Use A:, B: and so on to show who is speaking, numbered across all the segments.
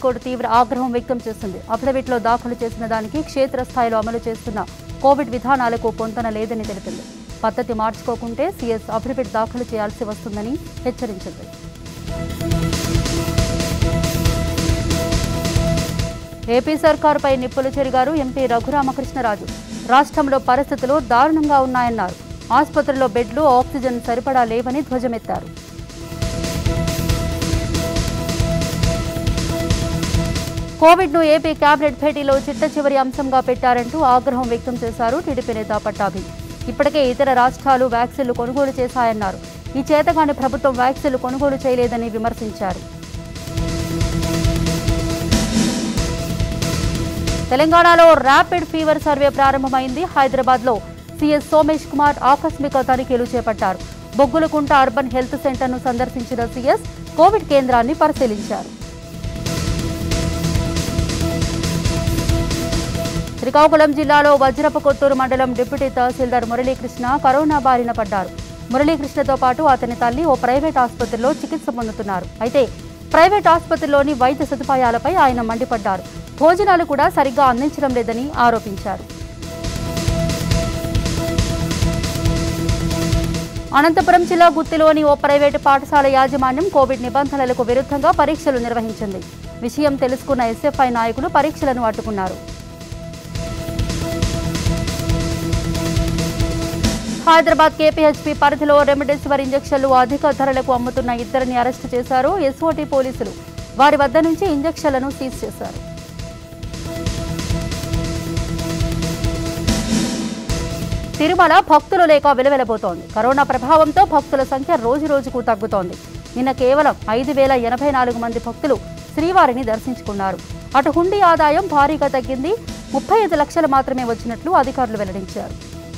A: high court తీవ్ర ఆగ్రహం వ్యక్తం చేసింది అఫిడవిట్లో దాఖలు చేసిన దానికి క్షేత్రస్థాయిలో అమలు చేస్తున్న కోవిడ్ విధానాలకు పొంతన లేదని తెలిపింది పద్ధతి మార్చుకోకుంటే సీఎస్ అఫిడవిట్ దాఖలు చేయాల్సి వస్తుందని హెచ్చరించింది ఏపీ సర్కారుపై నిప్పులు చెరిగారు ఎంపీ రఘురామకృష్ణరాజు రాష్ట్రంలో పరిస్థితులు దారుణంగా ఉన్నాయన్నారు ఆసుపత్రిలో బెడ్లు ఆక్సిజన్ సరిపడా లేవని ధ్వజమెత్తారు కోవిడ్ను ఏపీ కేబినెట్ భేటీలో చిట్ట చివరి అంశంగా పెట్టారంటూ ఆగ్రహం వ్యక్తం చేశారు టీడీపీ నేత పట్టాభి ఇప్పటికే ఇతర రాష్ట్రాలు వ్యాక్సిన్లు కొనుగోలు చేశాయన్నారు ఈ చేతగాని ప్రభుత్వం వ్యాక్సిన్లు కొనుగోలు చేయలేదని విమర్శించారు తెలంగాణలో ర్యాపిడ్ ఫీవర్ సర్వే ప్రారంభమైంది హైదరాబాద్లో సీఎస్ సోమేష్ కుమార్ ఆకస్మిక తనిఖీలు చేపట్టారు బొగ్గులకుంట అర్బన్ హెల్త్ సెంటర్ను సందర్శించిన సీఎస్ కోవిడ్ కేంద్రాన్ని పరిశీలించారు శ్రీకాకుళం జిల్లాలో వజ్రపు కొత్తూరు మండలం డిప్యూటీ తహసీల్దార్ మురళీకృష్ణ కరోనా బారిన పడ్డారు మురళీకృష్ణతో పాటు అతని తల్లి ఓ ప్రైవేట్ ఆసుపత్రిలో చికిత్స పొందుతున్నారు అయితే ప్రైవేట్ ఆసుపత్రిలోని వైద్య సదుపాయాలపై ఆయన మండిపడ్డారు భోజనాలు కూడా సరిగ్గా అందించడం లేదని ఆరోపించారు అనంతపురం జిల్లా గుత్తిలోని ఓ ప్రైవేటు పాఠశాల యాజమాన్యం కోవిడ్ నిబంధనలకు విరుద్ధంగా పరీక్షలు నిర్వహించింది విషయం తెలుసుకున్న ఎస్ఎఫ్ఐ నాయకులు పరీక్షలను అడ్డుకున్నారు హైదరాబాద్ కేపీహెచ్పీ పరిధిలో రెమిడెసివిర్ ఇంజక్షన్లు అధిక ధరలకు అమ్ముతున్న ఇద్దరిని అరెస్టు చేశారు ఎస్ఓటీ పోలీసులు వారి వద్ద నుంచి ఇంజక్షన్లను సీజ్ చేశారు తిరుమల భక్తులు లేక విలువెలబోతోంది కరోనా ప్రభావంతో భక్తుల సంఖ్య రోజు రోజుకు తగ్గుతోంది నిన్న కేవలం ఐదు వేల ఎనభై నాలుగు మంది భక్తులు శ్రీవారిని దర్శించుకున్నారు అటు హుండీ ఆదాయం భారీగా తగ్గింది ముప్పై ఐదు లక్షలు మాత్రమే వచ్చినట్లు అధికారులు వెల్లడించారు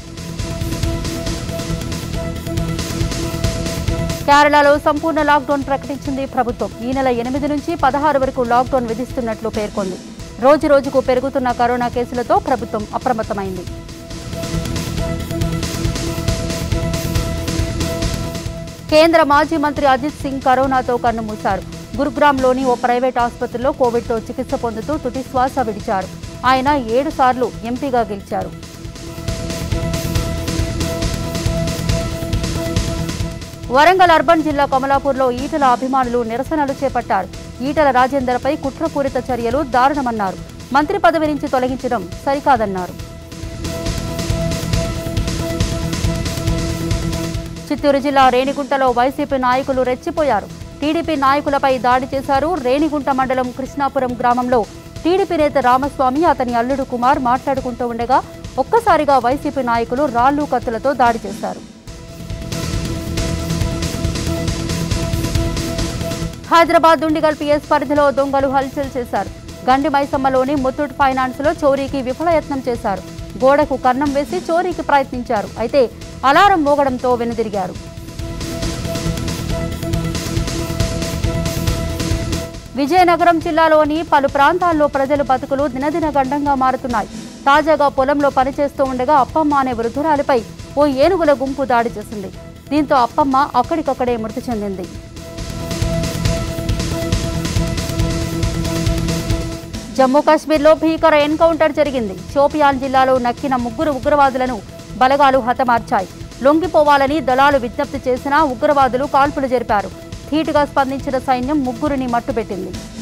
A: కేరళలో సంపూర్ణ లాక్డౌన్ ప్రకటించింది ప్రభుత్వం ఈ నెల ఎనిమిది నుంచి పదహారు వరకు లాక్డౌన్ విధిస్తున్నట్లు పేర్కొంది రోజు రోజుకు పెరుగుతున్న కరోనా కేసులతో ప్రభుత్వం అప్రమత్తమైంది కేంద్ర మాజీ మంత్రి అజిత్ సింగ్ కరోనాతో కన్నుమూశారు గురుగ్రామ్లోని ఓ ప్రైవేట్ ఆసుపత్రిలో కోవిడ్తో చికిత్స పొందుతూ తుది శ్వాస విడిచారు ఆయన ఏడు సార్లు ఎంపీగా గెలిచారు వరంగల్ అర్బన్ జిల్లా కమలాపూర్లో ఈటల అభిమానులు నిరసనలు చేపట్టారు ఈటల రాజేందర్పై కుట్రపూరిత చర్యలు దారుణమన్నారు మంత్రి పదవి నుంచి తొలగించడం సరికాదన్నారు చిత్తూరు జిల్లా రేణిగుంటలో వైసీపీ నాయకులు రెచ్చిపోయారు టీడీపీ నాయకులపై దాడి చేశారు రేణిగుంట మండలం కృష్ణాపురం గ్రామంలో టీడీపీ నేత రామస్వామి అతని అల్లుడు కుమార్ మాట్లాడుకుంటూ ఉండగా ఒక్కసారిగా వైసీపీ నాయకులు రాళ్లు కత్తులతో దాడి చేశారు హైదరాబాద్ దుండిగల్ పిఎస్ పరిధిలో దొంగలు హల్చల్ చేశారు గండి మైసమ్మలోని ముత్తూట్ ఫైనాన్స్ లో చోరీకి విఫలయత్నం చేశారు గోడకు కన్నం వేసి చోరీకి ప్రయత్నించారు అయితే అలారం మోగడంతో వెనుదిరిగారు విజయనగరం జిల్లాలోని పలు ప్రాంతాల్లో ప్రజల బతుకులు దినదిన గండంగా మారుతున్నాయి తాజాగా పొలంలో పనిచేస్తూ ఉండగా అప్పమ్మ అనే వృద్ధురాలిపై ఓ ఏనుగుల గుంపు దాడి చేసింది దీంతో అప్పమ్మ అక్కడికక్కడే మృతి చెందింది జమ్మూ కాశ్మీర్లో భీకర ఎన్కౌంటర్ జరిగింది షోపియాన్ జిల్లాలో నక్కిన ముగ్గురు ఉగ్రవాదులను బలగాలు హతమార్చాయి లొంగిపోవాలని దళాలు విజ్ఞప్తి చేసినా ఉగ్రవాదులు కాల్పులు జరిపారు ధీటుగా స్పందించిన సైన్యం ముగ్గురిని మట్టుబెట్టింది